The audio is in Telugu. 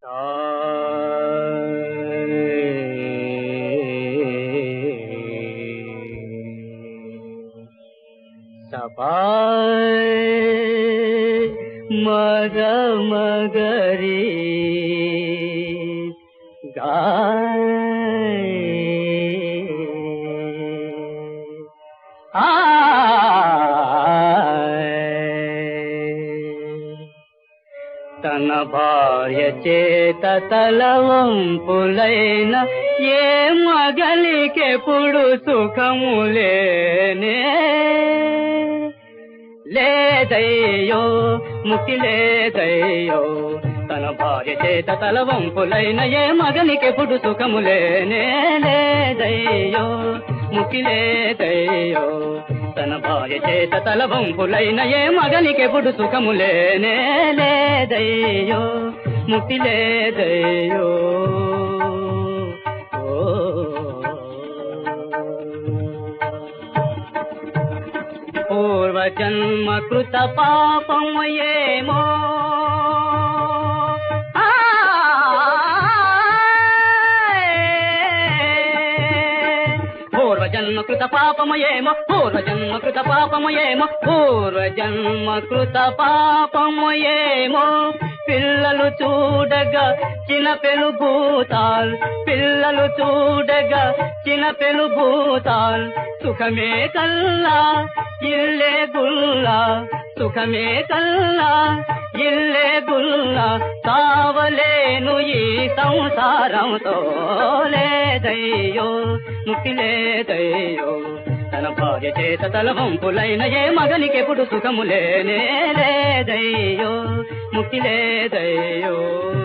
సపాయ్ మగ మగరి గాయ్ తన భార్య చేత తలవంపులైన ఏ మగలికెప్పుడు సుఖములేనే లేదయ్యో ముక్తి లేదయ్యో తన భార్య చేత తలవంపులైన ఏ మగనికెప్పుడు సుఖములేనే లేదయ్యో ముక్తి లేదయ్యో తన భార్య చేత తలవంపులైన ఏ మగనికెప్పుడు సుఖములేనే లేదయ్యో ముక్తి లేదయ్యో పూర్వజన్మ కృత పాపము ఏమో పూర్వజన్మ కృత పాపము ఏమో పూర్వజన్మ కృత పాపము ఏమో పూర్వజన్మ కృత పాపము ఏమో పిల్లలు చూడగా చిన్న పెను భూతాల్ పిల్లలు చూడగా చిన్న పెను భూతాల్ సుఖమే కల్లా ఇల్లే గుల్లా సుఖమే కల్లా ఇల్లే గుల్లా కావలేను ఈ సంసారంతో లేదయ్యో ముక్తి లేదయ్యో తన భార్య చేత తల వంపులైన ఏ మగనికెప్పుడు సుఖము లేనే లేదయ్యో ముక్తి లేదయ్యో